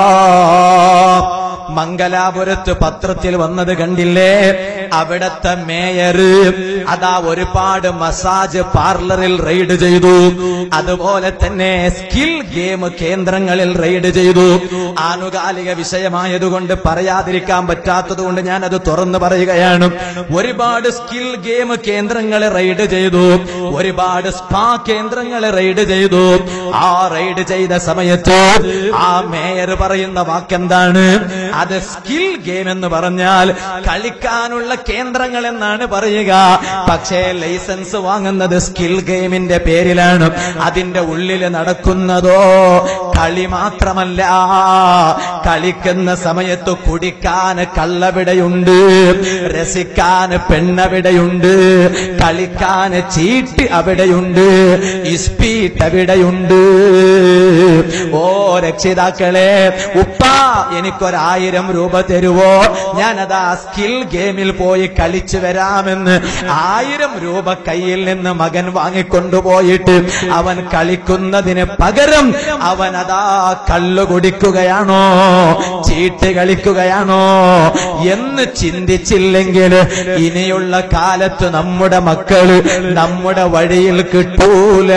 മംഗലാപുരത്ത് പത്രത്തിൽ വന്നത് കണ്ടില്ലേ അവിടത്തെ മേയർ അതാ ഒരുപാട് മസാജ് പാർലറിൽ റെയ്ഡ് ചെയ്തു അതുപോലെ തന്നെ സ്കിൽ ഗെയിം കേന്ദ്രങ്ങളിൽ റെയ്ഡ് ചെയ്തു ആനുകാലിക വിഷയമായതുകൊണ്ട് പറയാതിരിക്കാൻ പറ്റാത്തത് കൊണ്ട് ഞാൻ അത് തുറന്നു പറയുകയാണ് ഒരുപാട് സ്കിൽ ഗെയിം കേന്ദ്രങ്ങളെ റെയ്ഡ് ചെയ്തു ഒരുപാട് സ്പാ കേന്ദ്രങ്ങളെ റെയ്ഡ് ചെയ്തു ആ റെയ്ഡ് ചെയ്ത സമയത്ത് ആ മേയർ പറയുന്ന വാക്കെന്താണ് അത് സ്കിൽ ഗെയിം എന്ന് പറഞ്ഞാൽ കളിക്കാനുള്ള കേന്ദ്രങ്ങൾ എന്നാണ് പറയുക പക്ഷേ ലൈസൻസ് വാങ്ങുന്നത് സ്കിൽ ഗെയിമിന്റെ പേരിലാണ് അതിന്റെ ഉള്ളിൽ നടക്കുന്നതോ കളി മാത്രമല്ല കളിക്കുന്ന സമയത്ത് കുടിക്കാൻ കള്ളവിടയുണ്ട് രസിക്കാൻ പെണ്ണവിടെയുണ്ട് കളിക്കാൻ ചീട്ട് അവിടെയുണ്ട് ഇസ്പീട്ട് അവിടെയുണ്ട് ഓ രക്ഷിതാക്കളെ ഉപ്പ എനിക്കൊരായിരം രൂപ തരുവോ ഞാനതാ സ്കിൽ ഗെയിമിൽ പോയി കളിച്ചു വരാമെന്ന് ആയിരം രൂപ കയ്യിൽ നിന്ന് മകൻ വാങ്ങിക്കൊണ്ടുപോയിട്ട് അവൻ കളിക്കുന്നതിന് പകരം അവൻ അതാ കള്ളു കുടിക്കുകയാണോ ചീട്ട് കളിക്കുകയാണോ എന്ന് ചിന്തിച്ചില്ലെങ്കിൽ ഇനിയുള്ള കാലത്ത് നമ്മുടെ മക്കള് നമ്മുടെ വഴിയിൽ കിട്ടൂല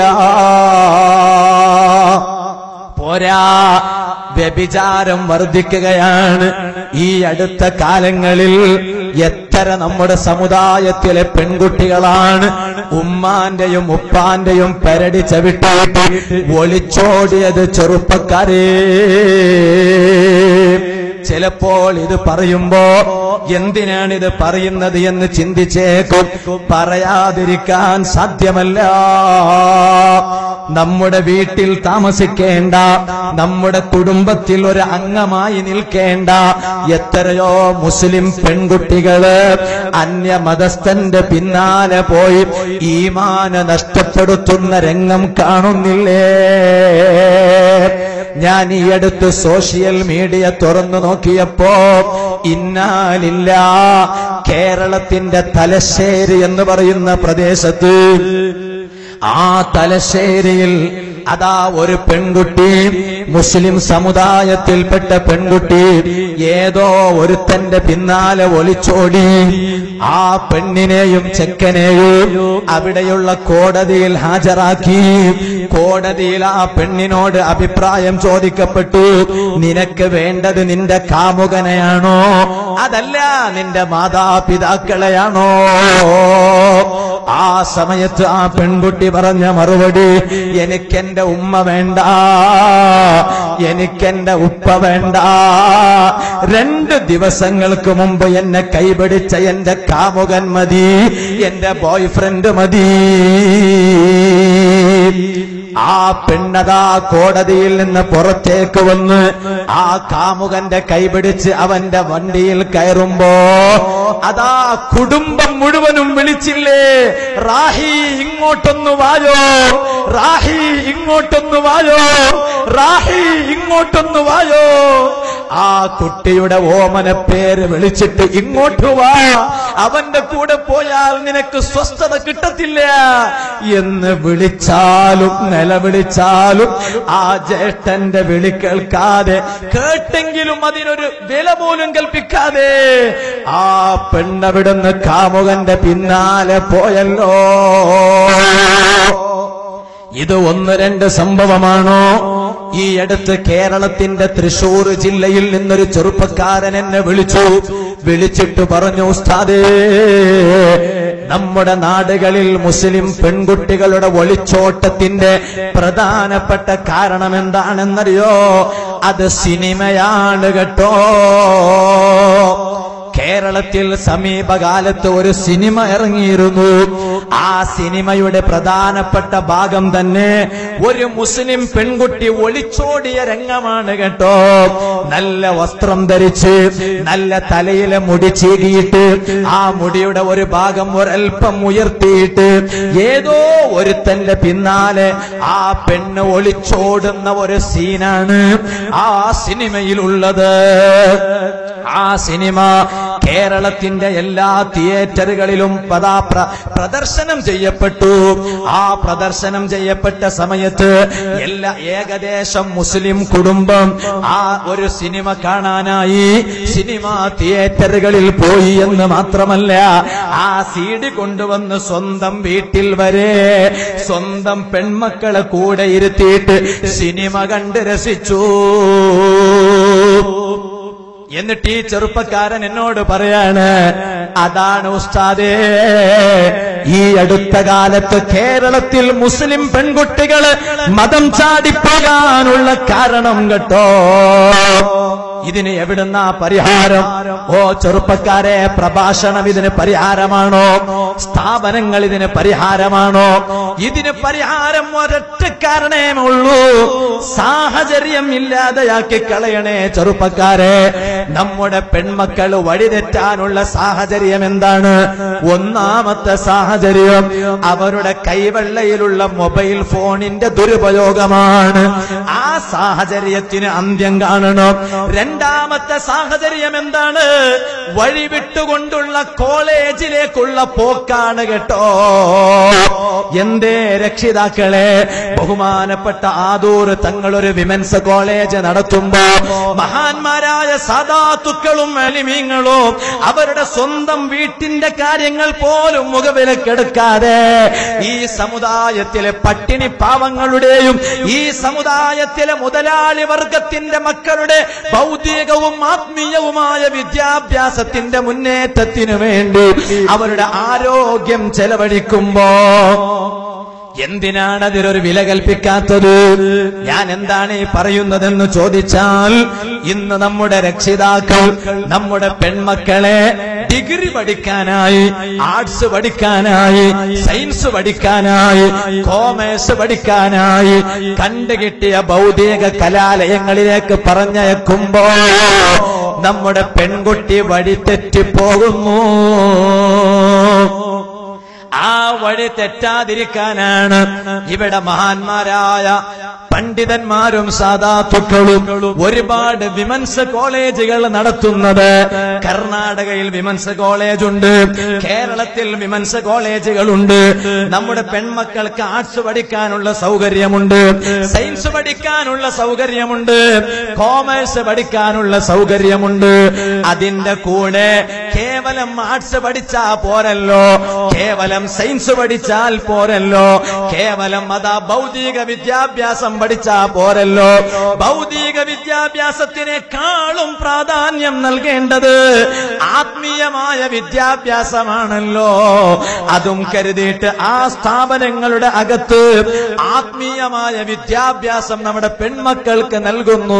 പോരാ വ്യഭിചാരം വർദ്ധിക്കുകയാണ് ഈ അടുത്ത കാലങ്ങളിൽ എത്ര നമ്മുടെ സമുദായത്തിലെ പെൺകുട്ടികളാണ് ഉമ്മാന്റെയും ഉപ്പാന്റെയും പെരടി ചവിട്ടിയിട്ട് ഒളിച്ചോടിയത് ചെറുപ്പക്കാരേ ചിലപ്പോൾ ഇത് പറയുമ്പോ എന്തിനാണ് ഇത് പറയുന്നത് എന്ന് ചിന്തിച്ചേക്കും പറയാതിരിക്കാൻ സാധ്യമല്ല നമ്മുടെ വീട്ടിൽ താമസിക്കേണ്ട നമ്മുടെ കുടുംബത്തിൽ ഒരു അംഗമായി നിൽക്കേണ്ട എത്രയോ മുസ്ലിം പെൺകുട്ടികള് അന്യമതസ്ഥന്റെ പിന്നാലെ പോയി ഈമാന നഷ്ടപ്പെടുത്തുന്ന രംഗം കാണുന്നില്ലേ ഞാൻ ഈ അടുത്ത് സോഷ്യൽ മീഡിയ തുറന്നു നോക്കിയപ്പോ ഇന്നാലില്ല കേരളത്തിന്റെ തലശ്ശേരി എന്ന് പറയുന്ന പ്രദേശത്ത് ആ തലശ്ശേരിയിൽ അതാ ഒരു പെൺകുട്ടി മുസ്ലിം സമുദായത്തിൽപ്പെട്ട പെൺകുട്ടി ഏതോ ഒരുത്തന്റെ പിന്നാലെ ഒളിച്ചോടി ആ പെണ്ണിനെയും ചെക്കനെയും അവിടെയുള്ള കോടതിയിൽ ഹാജരാക്കി കോടതിയിൽ ആ പെണ്ണിനോട് അഭിപ്രായം ചോദിക്കപ്പെട്ടു നിനക്ക് വേണ്ടത് നിന്റെ കാമുകനെയാണോ അതല്ല നിന്റെ മാതാപിതാക്കളെയാണോ ആ സമയത്ത് ആ പെൺകുട്ടി പറഞ്ഞ മറുപടി എനിക്കെന്റെ ഉമ്മ വേണ്ട എനിക്കെന്റെ ഉപ്പ വേണ്ട രണ്ട് ദിവസങ്ങൾക്ക് മുമ്പ് എന്നെ കൈപിടിച്ച എന്റെ കാമുകൻ മതി എന്റെ ബോയ് ഫ്രണ്ട് മതി ആ പെണ്ണതാ കോടതിയിൽ നിന്ന് പുറത്തേക്ക് വന്ന് ആ കാമുകന്റെ കൈപിടിച്ച് അവന്റെ വണ്ടിയിൽ കയറുമ്പോ അതാ കുടുംബം മുഴുവനും വിളിച്ചില്ലേ റാഹി ഇങ്ങോട്ടൊന്നു വായോ റാഹി ഇങ്ങോട്ടൊന്നു വായോ റാഹി ഇങ്ങോട്ടൊന്നു വായോ ആ കുട്ടിയുടെ ഓമന പേര് വിളിച്ചിട്ട് ഇങ്ങോട്ട് വാ അവന്റെ കൂടെ പോയാൽ നിനക്ക് സ്വസ്ഥത കിട്ടത്തില്ല എന്ന് വിളിച്ചാലും നിലവിളിച്ചാലും ആ ജ്യേഷ്ഠന്റെ വിളി കേൾക്കാതെ കേട്ടെങ്കിലും അതിനൊരു വില പോലും കൽപ്പിക്കാതെ ആ പെണ്ണവിടുന്ന് കാമുകന്റെ പിന്നാലെ പോയല്ലോ ഇത് ഒന്ന് രണ്ട് സംഭവമാണോ ഈ അടുത്ത് കേരളത്തിന്റെ തൃശൂർ ജില്ലയിൽ നിന്നൊരു ചെറുപ്പക്കാരൻ എന്നെ വിളിച്ചു വിളിച്ചിട്ട് പറഞ്ഞു ഉസ്താദേ നമ്മുടെ നാടുകളിൽ മുസ്ലിം പെൺകുട്ടികളുടെ ഒളിച്ചോട്ടത്തിന്റെ പ്രധാനപ്പെട്ട കാരണം എന്താണെന്നറിയോ അത് സിനിമയാണ് കേട്ടോ കേരളത്തിൽ സമീപകാലത്ത് ഒരു സിനിമ ഇറങ്ങിയിരുന്നു ആ സിനിമയുടെ പ്രധാനപ്പെട്ട ഭാഗം തന്നെ ഒരു മുസ്ലിം പെൺകുട്ടി ഒളിച്ചോടിയ രംഗമാണ് കേട്ടോ നല്ല വസ്ത്രം ധരിച്ച് നല്ല തലയിലെ മുടി ചീകിയിട്ട് ആ മുടിയുടെ ഒരു ഭാഗം ഒരൽപ്പം ഉയർത്തിയിട്ട് ഏതോ ഒരുത്തന്റെ പിന്നാലെ ആ പെണ്ണ് ഒളിച്ചോടുന്ന ഒരു സീനാണ് ആ സിനിമയിലുള്ളത് ആ സിനിമ കേരളത്തിന്റെ എല്ലാ തിയേറ്ററുകളിലും പതാ പ്ര- പ്രദർശനം ചെയ്യപ്പെട്ടു ആ പ്രദർശനം ചെയ്യപ്പെട്ട സമയത്ത് എല്ലാ ഏകദേശം മുസ്ലിം കുടുംബം ആ ഒരു സിനിമ കാണാനായി സിനിമ തിയേറ്ററുകളിൽ പോയി എന്ന് മാത്രമല്ല ആ സീഡി കൊണ്ടുവന്ന് സ്വന്തം വീട്ടിൽ വരെ സ്വന്തം പെൺമക്കളെ കൂടെ ഇരുത്തിയിട്ട് സിനിമ കണ്ട് രസിച്ചു എന്നിട്ട് ഈ ചെറുപ്പക്കാരൻ എന്നോട് പറയാണ് അതാണ് ഉസ്താദേ ഈ അടുത്ത കാലത്ത് കേരളത്തിൽ മുസ്ലിം പെൺകുട്ടികള് മതം ചാടിപ്പോകാനുള്ള കാരണം കേട്ടോ ഇതിന് എവിടുന്ന പരിഹാരം ഓ ചെറുപ്പക്കാരെ പ്രഭാഷണം ഇതിന് പരിഹാരമാണോ സ്ഥാപനങ്ങൾ ഇതിന് പരിഹാരമാണോ ഇതിന് പരിഹാരം ഒരൊറ്റ കാരണേ ഉള്ളൂ സാഹചര്യം ഇല്ലാതെയാക്കി കളയണേ ചെറുപ്പക്കാരെ നമ്മുടെ പെൺമക്കൾ വഴിതെറ്റാനുള്ള സാഹചര്യം എന്താണ് ഒന്നാമത്തെ സാഹചര്യം അവരുടെ കൈവെള്ളയിലുള്ള മൊബൈൽ ഫോണിന്റെ ദുരുപയോഗമാണ് ആ സാഹചര്യത്തിന് അന്ത്യം കാണണം രണ്ടാമത്തെ സാഹചര്യം എന്താണ് വഴിവിട്ടുകൊണ്ടുള്ള കോളേജിലേക്കുള്ള പോക്കാണ് കേട്ടോ എന്തേ രക്ഷിതാക്കളെ ബഹുമാനപ്പെട്ട ആദൂർ തങ്ങളൊരു വിമൻസ് കോളേജ് നടത്തുമ്പോ മഹാന്മാരായ സാധാത്തുക്കളും അലിമീങ്ങളും അവരുടെ സ്വന്തം വീട്ടിന്റെ കാര്യങ്ങൾ പോലും മുഖവിലക്കെടുക്കാതെ ഈ സമുദായത്തിലെ പട്ടിണി പാവങ്ങളുടെയും ഈ സമുദായത്തിലെ മുതലാളി വർഗത്തിന്റെ മക്കളുടെ ഭൗതികവും ആത്മീയവുമായ വിദ്യാഭ്യാസത്തിന്റെ മുന്നേറ്റത്തിനു വേണ്ടി അവരുടെ ആരോഗ്യം ചെലവഴിക്കുമ്പോ എന്തിനാണ് അതിലൊരു വില കൽപ്പിക്കാത്തത് ഞാൻ എന്താണ് ഈ പറയുന്നതെന്ന് ചോദിച്ചാൽ ഇന്ന് നമ്മുടെ രക്ഷിതാക്കൾ നമ്മുടെ പെൺമക്കളെ ഡിഗ്രി പഠിക്കാനായി ആർട്സ് പഠിക്കാനായി സയൻസ് പഠിക്കാനായി കോമേഴ്സ് പഠിക്കാനായി കണ്ടുകിട്ടിയ ഭൗതിക കലാലയങ്ങളിലേക്ക് പറഞ്ഞയക്കുമ്പോ നമ്മുടെ പെൺകുട്ടി വഴി തെറ്റിപ്പോകുന്നു ആ വഴി തെറ്റാതിരിക്കാനാണ് ഇവിടെ മഹാന്മാരായ പണ്ഡിതന്മാരും സാധാത്തുക്കളും ഒരുപാട് വിമൻസ് കോളേജുകൾ നടത്തുന്നത് കർണാടകയിൽ വിമൻസ് കോളേജ് ഉണ്ട് കേരളത്തിൽ വിമൻസ് കോളേജുകളുണ്ട് നമ്മുടെ പെൺമക്കൾക്ക് ആർട്സ് പഠിക്കാനുള്ള സൗകര്യമുണ്ട് സയൻസ് പഠിക്കാനുള്ള സൗകര്യമുണ്ട് കോമേഴ്സ് പഠിക്കാനുള്ള സൗകര്യമുണ്ട് അതിന്റെ കൂടെ കേവലം ആർട്സ് പഠിച്ചാ പോരല്ലോ കേവലം സയൻസ് പഠിച്ചാൽ പോരല്ലോ കേവലം അതാ ഭൗതിക വിദ്യാഭ്യാസം പഠിച്ചാ പോരല്ലോ ഭൗതിക വിദ്യാഭ്യാസത്തിനേക്കാളും പ്രാധാന്യം നൽകേണ്ടത് ആത്മീയമായ വിദ്യാഭ്യാസമാണല്ലോ അതും കരുതിയിട്ട് ആ സ്ഥാപനങ്ങളുടെ അകത്ത് ആത്മീയമായ വിദ്യാഭ്യാസം നമ്മുടെ പെൺമക്കൾക്ക് നൽകുന്നു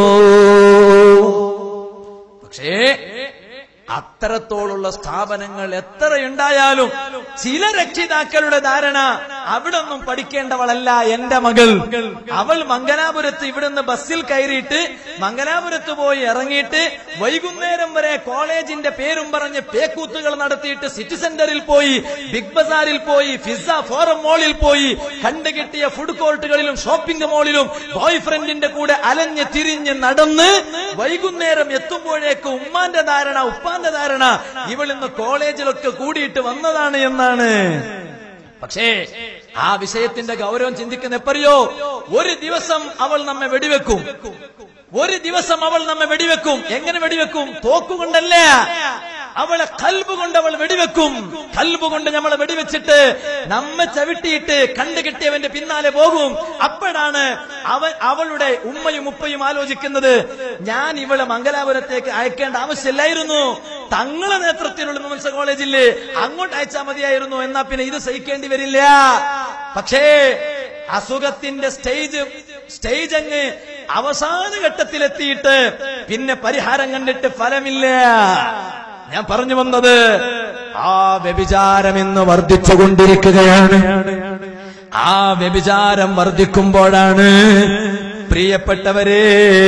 പക്ഷേ അത്തരത്തോളുള്ള സ്ഥാപനങ്ങൾ എത്രയുണ്ടായാലും ചില രക്ഷിതാക്കളുടെ ധാരണ അവിടെ ഒന്നും പഠിക്കേണ്ടവളല്ല എന്റെ മകൾ അവൾ മംഗലാപുരത്ത് ഇവിടുന്ന് ബസ്സിൽ കയറിയിട്ട് മംഗലാപുരത്ത് പോയി ഇറങ്ങിയിട്ട് വൈകുന്നേരം വരെ കോളേജിന്റെ പേരും പറഞ്ഞ് പേക്കൂത്തുകൾ നടത്തിയിട്ട് സിറ്റി സെന്ററിൽ പോയി ബിഗ് ബസാറിൽ പോയി ഫിസ ഫോറം മോളിൽ പോയി കണ്ടുകിട്ടിയ ഫുഡ് കോർട്ടുകളിലും ഷോപ്പിംഗ് മോളിലും ബോയ് ഫ്രണ്ടിന്റെ കൂടെ അലഞ്ഞ് തിരിഞ്ഞ് നടന്ന് വൈകുന്നേരം എത്തുമ്പോഴേക്ക് ഉമ്മാന്റെ ധാരണ ഉപ്പാന്റെ ധാരണ ഇവൾ ഇന്ന് കോളേജിലൊക്കെ കൂടിയിട്ട് വന്നതാണ് എന്നാണ് പക്ഷേ ആ വിഷയത്തിന്റെ ഗൗരവം ചിന്തിക്കുന്ന എപ്പറിയോ ഒരു ദിവസം അവൾ നമ്മെ വെടിവെക്കും ഒരു ദിവസം അവൾ നമ്മെ വെടിവെക്കും എങ്ങനെ വെടിവെക്കും തോക്കുകൊണ്ടല്ല അവളെ കൽബ് കൊണ്ട് അവൾ വെടിവെക്കും കൽബ് കൊണ്ട് നമ്മളെ വെടിവെച്ചിട്ട് നമ്മെ ചവിട്ടിയിട്ട് കണ്ടു കിട്ടിയവന്റെ പിന്നാലെ പോകും അപ്പോഴാണ് അവൻ അവളുടെ ഉമ്മയും ഉപ്പയും ആലോചിക്കുന്നത് ഞാൻ ഇവളെ മംഗലാപുരത്തേക്ക് അയക്കേണ്ട ആവശ്യമില്ലായിരുന്നു തങ്ങളെ നേതൃത്വത്തിലുള്ള വിമൻസ് കോളേജില് അങ്ങോട്ട് അയച്ചാൽ മതിയായിരുന്നു എന്നാ പിന്നെ ഇത് സഹിക്കേണ്ടി വരില്ല പക്ഷേ അസുഖത്തിന്റെ സ്റ്റേജ് സ്റ്റേജ് അങ്ങ് അവസാന ഘട്ടത്തിലെത്തിയിട്ട് പിന്നെ പരിഹാരം കണ്ടിട്ട് ഫലമില്ല ഞാൻ പറഞ്ഞു വന്നത് ആ വ്യഭിചാരം ഇന്ന് വർദ്ധിച്ചുകൊണ്ടിരിക്കുകയാണ് ആ വ്യഭിചാരം വർദ്ധിക്കുമ്പോഴാണ് പ്രിയപ്പെട്ടവരെ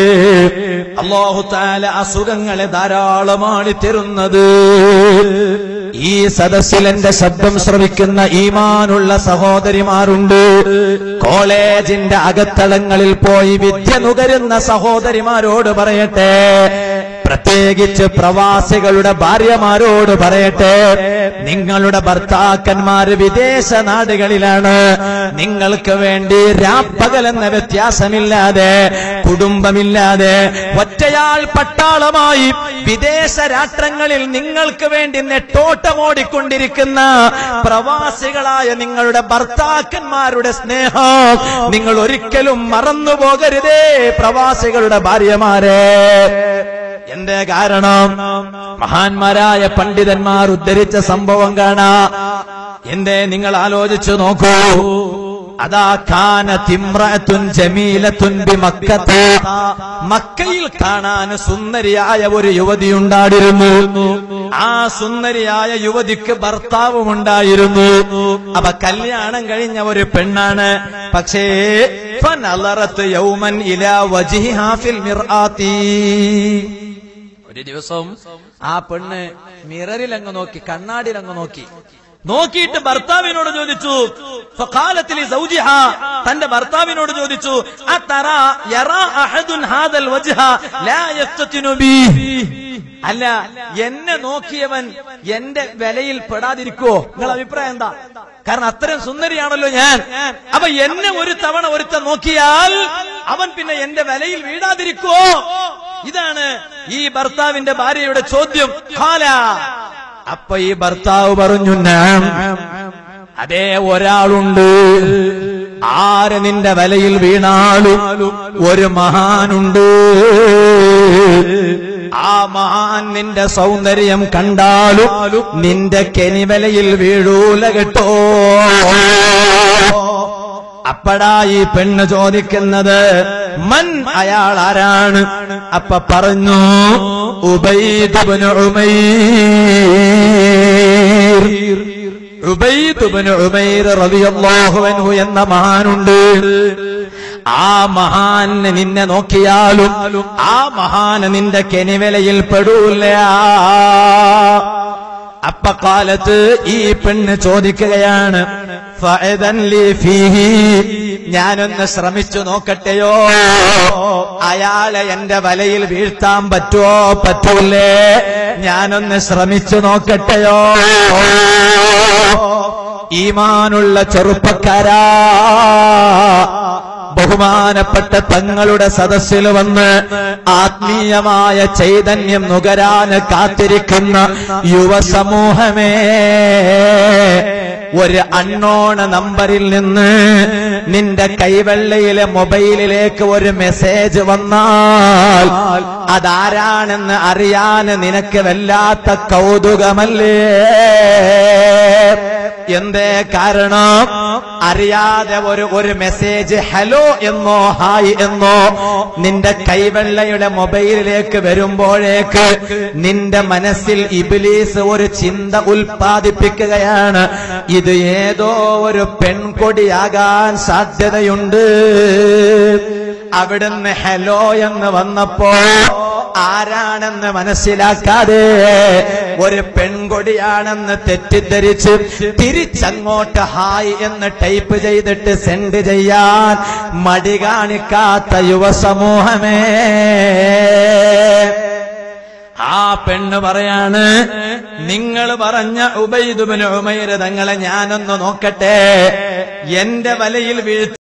അള്ളാഹു താല അസുഖങ്ങളെ ധാരാളമാണ് തരുന്നത് ഈ സദസ്സിൽ എന്റെ ശബ്ദം ശ്രവിക്കുന്ന ഈമാനുള്ള സഹോദരിമാരുണ്ട് കോളേജിന്റെ അകത്തളങ്ങളിൽ പോയി വിദ്യ നുകരുന്ന സഹോദരിമാരോട് പറയട്ടെ പ്രത്യേകിച്ച് പ്രവാസികളുടെ ഭാര്യമാരോട് പറയട്ടെ നിങ്ങളുടെ ഭർത്താക്കന്മാര് വിദേശ നാടുകളിലാണ് നിങ്ങൾക്ക് വേണ്ടി രാപ്പകൽ എന്ന വ്യത്യാസമില്ലാതെ കുടുംബമില്ലാതെ ഒറ്റയാൾ പട്ടാളമായി വിദേശ രാഷ്ട്രങ്ങളിൽ നിങ്ങൾക്ക് വേണ്ടി നെട്ടോട്ടമോടിക്കൊണ്ടിരിക്കുന്ന പ്രവാസികളായ നിങ്ങളുടെ ഭർത്താക്കന്മാരുടെ സ്നേഹം നിങ്ങൾ ഒരിക്കലും മറന്നു പോകരുതേ പ്രവാസികളുടെ ഭാര്യമാരെ എന്റെ കാരണം മഹാന്മാരായ പണ്ഡിതന്മാർ ഉദ്ധരിച്ച സംഭവം കാണാ എന്റെ നിങ്ങൾ ആലോചിച്ചു നോക്കൂ അതാ കാന തിമ്രത്തുൻ ജമീലത്തുൻ ബി മക്കത്ത് മക്കയിൽ കാണാൻ സുന്ദരിയായ ഒരു യുവതി ഉണ്ടായിരുന്നു ആ സുന്ദരിയായ യുവതിക്ക് ഭർത്താവും ഉണ്ടായിരുന്നു അപ്പൊ കല്യാണം കഴിഞ്ഞ ഒരു പെണ്ണാണ് പക്ഷേ ഫനളറത്ത് യൗമൻ ഇലാ വജ്ഹിഹാ ഫിൽ മിർആത്തി ഒരു ദിവസം ആ പെണ്ണ് മിററിൽ അങ്ങ് നോക്കി കണ്ണാടിയിൽ അങ്ങ് നോക്കി നോക്കിയിട്ട് ഭർത്താവിനോട് ചോദിച്ചു ഫഖാലത്തിൽ സൗജിഹ തന്റെ ഭർത്താവിനോട് ചോദിച്ചു അത്തറ യറാ അഹദുൻ ഹാദൽ വജ്ഹ ലാ യഫ്തതിനു ബി അല്ല എന്നെ നോക്കിയവൻ എന്റെ വിലയിൽ പെടാതിരിക്കോ നിങ്ങൾ അഭിപ്രായം എന്താ കാരണം അത്രയും സുന്ദരിയാണല്ലോ ഞാൻ അപ്പൊ എന്നെ ഒരു തവണ ഒരുത്തൻ നോക്കിയാൽ അവൻ പിന്നെ എന്റെ വിലയിൽ വീഴാതിരിക്കോ ഇതാണ് ഈ ഭർത്താവിന്റെ ഭാര്യയുടെ ചോദ്യം ഖാല അപ്പൊ ഈ ഭർത്താവ് പറഞ്ഞു "നാം." അതേ ഒരാളുണ്ട് ആര് നിന്റെ വലയിൽ വീണാലും ഒരു മഹാനുണ്ട് ആ മഹാൻ നിന്റെ സൗന്ദര്യം കണ്ടാലും നിന്റെ കെനിവലയിൽ വീഴൂല കേട്ടോ അപ്പടാ ഈ പെണ്ണ് ചോദിക്കുന്നത് മൻ അയാൾ ആരാണ് അപ്പ പറഞ്ഞു ഉബൈദുബിന് ഉമൈർ ഉബൈദുബിന് ഉമൈർ റളിയല്ലാഹു അൻഹു എന്ന മഹാനുണ്ട് ആ മഹാന് നിന്നെ നോക്കിയാലും ആ മഹാന് നിന്റെ കെനിവലയിൽ പെടൂല അപ്പക്കാലത്ത് ഈ പെണ്ണ് ചോദിക്കുകയാണ് ഫഅദൻ ലീ ഫീഹി ഞാനൊന്ന് ശ്രമിച്ചു നോക്കട്ടെയോ അയാളെ എന്റെ വലയിൽ വീഴ്ത്താൻ പറ്റുമോ പറ്റൂലേ ഞാനൊന്ന് ശ്രമിച്ചു നോക്കട്ടെയോ ഈമാനുള്ള ചെറുപ്പക്കാരാ ബഹുമാനപ്പെട്ട തങ്ങളുടെ സദസ്സിൽ വന്ന് ആത്മീയമായ ചൈതന്യം നുകരാന് കാത്തിരിക്കുന്ന യുവസമൂഹമേ ഒരു അണ്ണോണ നമ്പറിൽ നിന്ന് നിന്റെ കൈവെള്ളയിലെ മൊബൈലിലേക്ക് ഒരു മെസ്സേജ് വന്നാൽ അതാരാണെന്ന് അറിയാൻ നിനക്ക് വല്ലാത്ത കൗതുകമല്ലേ എന്തേ കാരണം അറിയാതെ ഒരു ഒരു മെസ്സേജ് ഹലോ എന്നോ ഹായ് എന്നോ നിന്റെ കൈവെള്ളയുടെ മൊബൈലിലേക്ക് വരുമ്പോഴേക്ക് നിന്റെ മനസ്സിൽ ഇബിലീസ് ഒരു ചിന്ത ഉൽപ്പാദിപ്പിക്കുകയാണ് ഇത് ഏതോ ഒരു പെൺകൊടിയാകാൻ സാധ്യതയുണ്ട് അവിടുന്ന് ഹലോ എന്ന് വന്നപ്പോ ആരാണെന്ന് മനസ്സിലാക്കാതെ ഒരു പെൺകൊടിയാണെന്ന് തെറ്റിദ്ധരിച്ച് തിരിച്ചങ്ങോട്ട് ഹായ് എന്ന് ടൈപ്പ് ചെയ്തിട്ട് സെൻഡ് ചെയ്യാൻ മടി കാണിക്കാത്ത യുവസമൂഹമേ ആ പെണ്ണ് പറയാണ് നിങ്ങൾ പറഞ്ഞ ഉബൈദുബിന് ഉമൈര് തങ്ങളെ ഞാനൊന്ന് നോക്കട്ടെ എന്റെ വലയിൽ വീഴ്ത്തി